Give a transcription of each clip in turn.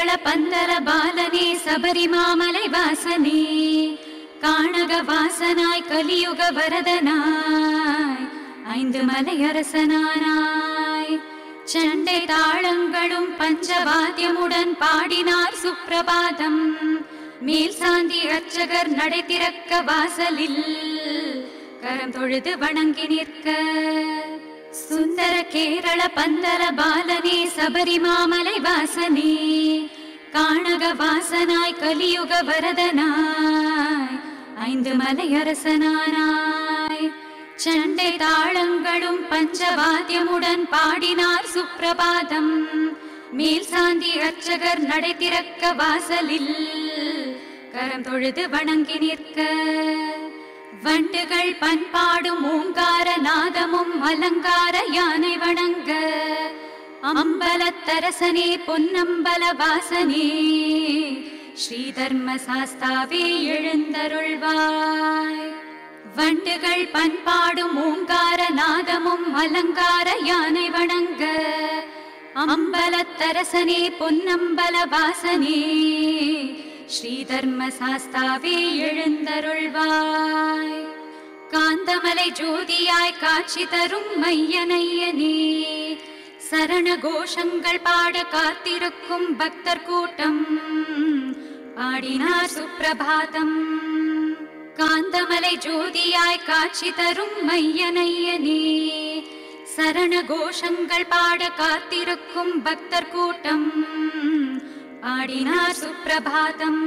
கேரள பந்தல பாலனே சபரிமாமலை வாசனே காணக வாசனாய் கலியுக வரதனாய் ஐந்து மலை அரசனானாய் சண்டை தாளங்களும் பஞ்சவாத்தியமுடன் பாடினார் சுப்பிரபாதம் மேல் சாந்தி அர்ச்சகர் நடை திறக்க வாசலில் கரம் தொழுது வணங்கி நிற்க சுந்தர கேரள பந்தல பாலனே சபரிமாமலை வாசனே காணக வாசனாய் கலியுக வரதனாய் ஐந்து மலை அரசனானாய் சண்டை தாளங்களும் பஞ்சவாத்தியமுடன் பாடினார் சுப்பிரபாதம் மேல் சாந்தி அர்ச்சகர் நடை திறக்க வாசலில் கரம் தொழுது வணங்கி நிற்க வண்டுகள் பண்பாடும் ஓங்கார நாதமும் அலங்கார யானை வணங்க அம்பலத்தரசனே பொன்னம்பல வாசனே ஸ்ரீ தர்ம சாஸ்தாவே எழுந்தருள்வாய் வண்டுகள் பண்பாடும் ஓங்கார நாதமும் அலங்கார யானை வணங்க அம்பலத்தரசனே பொன்னம்பல வாசனே ஸ்ரீ தர்ம சாஸ்தாவே எழுந்தருள்வாய் காந்தமலை ஜோதியாய் காட்சி தரும் மையனையனே சரண கோஷங்கள் பாட காத்திருக்கும் பக்தர் கூட்டம் பாடினார் சுப்பிரபாதம் காந்தமலை ஜோதியாய் காட்சி தரும் மையனையனே சரண கோஷங்கள் பாட காத்திருக்கும் பக்தர் கூட்டம் பாடினார் சுப்பிரபாதம்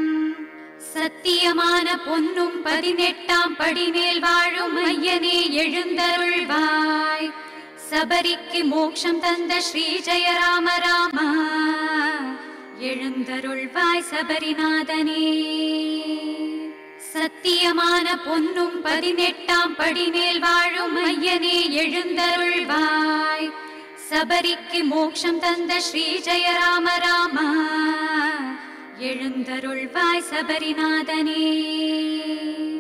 சத்தியமான பொன்னும் பதினெட்டாம் படிமேல் வாழும் ஐயனே எழுந்தருள்வாய் சபரிக்கு மோட்சம் தந்த ஸ்ரீ ஜெயராம ராமா எழுந்தருள்வாய் சபரிநாதனே சத்தியமான பொன்னும் பதினெட்டாம் படிமேல் வாழும் ஐயனே எழுந்தருள்வாய் சபரிக்கு மோட்சம் தந்த ஸ்ரீ ஜெயராம ராமா எழுந்தருள்வாய் சபரிநாதனே